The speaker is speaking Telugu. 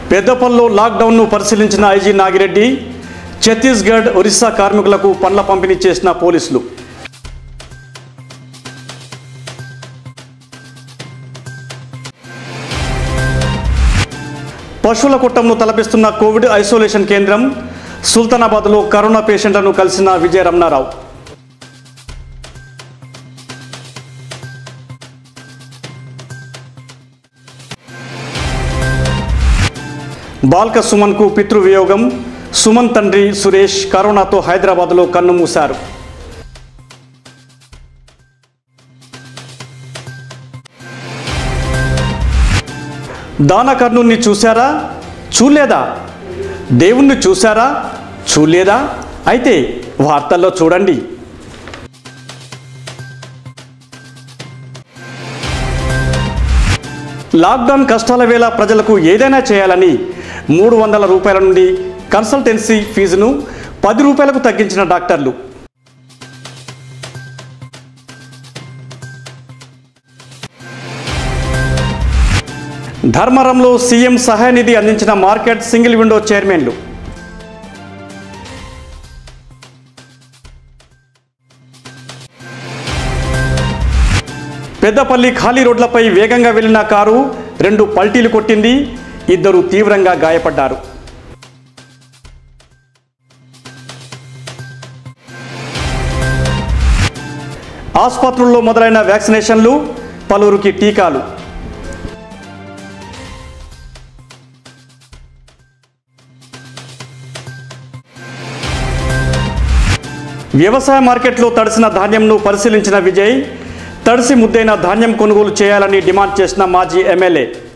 పెద్దపల్లిలో లాక్డౌన్ను పరిశీలించిన ఐజీ నాగిరెడ్డి ఛత్తీస్గఢ్ ఒరిస్సా కార్మికులకు పండ్ల పంపిణీ చేసిన పోలీసులు పశువుల కుట్టంను తలపిస్తున్న కోవిడ్ ఐసోలేషన్ కేంద్రం సుల్తానాబాద్లో కరోనా పేషెంట్లను కలిసిన విజయ రమణారావు బాల్క సుమన్కు పితృవియోగం సుమన్ తండ్రి సురేష్ కరోనాతో హైదరాబాద్లో కన్నుమూశారు దానకర్ణుని చూశారా చూలేదా దేవుణ్ణి చూశారా చూలేదా అయితే వార్తల్లో చూడండి లాక్డౌన్ కష్టాల వేళ ప్రజలకు ఏదైనా చేయాలని మూడు వందల రూపాయల నుండి కన్సల్టెన్సీ ఫీజును పది రూపాయలకు తగ్గించిన డాక్టర్లు ధర్మవరంలో సీఎం సహాయ నిధి అందించిన మార్కెట్ సింగిల్ విండో చైర్మన్లు పెద్దపల్లి ఖాళీ రోడ్లపై వేగంగా వెళ్లిన కారు రెండు పల్టీలు కొట్టింది ఇద్దరు తీవ్రంగా గాయపడ్డారు ఆసుపత్రుల్లో మొదలైన వ్యాక్సినేషన్లు పలువురికి టీకాలు వ్యవసాయ మార్కెట్లో తడిసిన ధాన్యంను పరిశీలించిన విజయ్ తడిసి ముద్దైన ధాన్యం కొనుగోలు చేయాలని డిమాండ్ చేసిన మాజీ ఎమ్మెల్యే